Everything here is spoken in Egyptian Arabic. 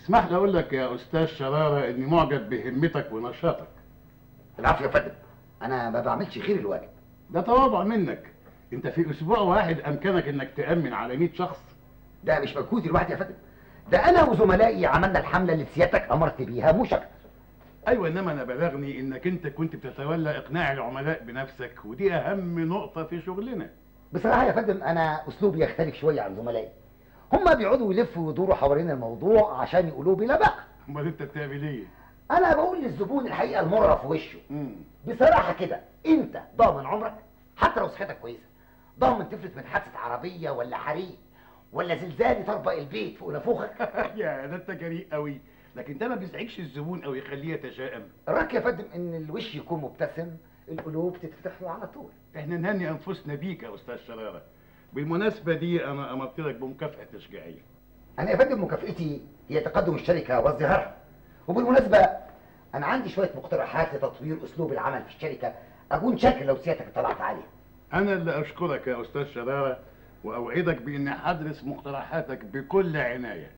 اسمح لي اقول لك يا استاذ شراره اني معجب بهمتك ونشاطك العفو يا فندم انا ما بعملش غير الواجب ده تواضع منك انت في اسبوع واحد امكنك انك تامن على 100 شخص ده مش مجهودي لوحدي يا فندم ده انا وزملائي عملنا الحمله اللي سيادتك امرت بيها مش اكتر ايوه انما انا بلغني انك انت كنت بتتولى اقناع العملاء بنفسك ودي اهم نقطه في شغلنا بصراحه يا فندم انا اسلوبي يختلف شويه عن زملائي هما بيقعدوا يلفوا ويدوروا حوالين الموضوع عشان يقولوا بلا بقى امال انت بتعمل ايه انا بقول للزبون الحقيقه المره في وشه مم. بصراحه كده انت ضامن عمرك حتى لو صحتك كويسه ضامن تفلت من حادثه عربيه ولا حريق ولا زلزال يطربق البيت فوق نافوخك يا ده انت جريء قوي لكن ده ما بيزعجش الزبون او يخليه يتشائم الراك يا فندم ان الوش يكون مبتسم القلوب تتفتح له على طول احنا نهني انفسنا بيك يا استاذ شراره بالمناسبه دي انا امرت لك بمكافاه تشجيعيه انا يا فندم مكافئتي هي تقدم الشركه وازدهارها وبالمناسبه انا عندي شويه مقترحات لتطوير اسلوب العمل في الشركه اكون شاكر لو سيادتك اطلعت عليها انا اللي اشكرك يا استاذ شراره واوعدك باني هدرس مقترحاتك بكل عنايه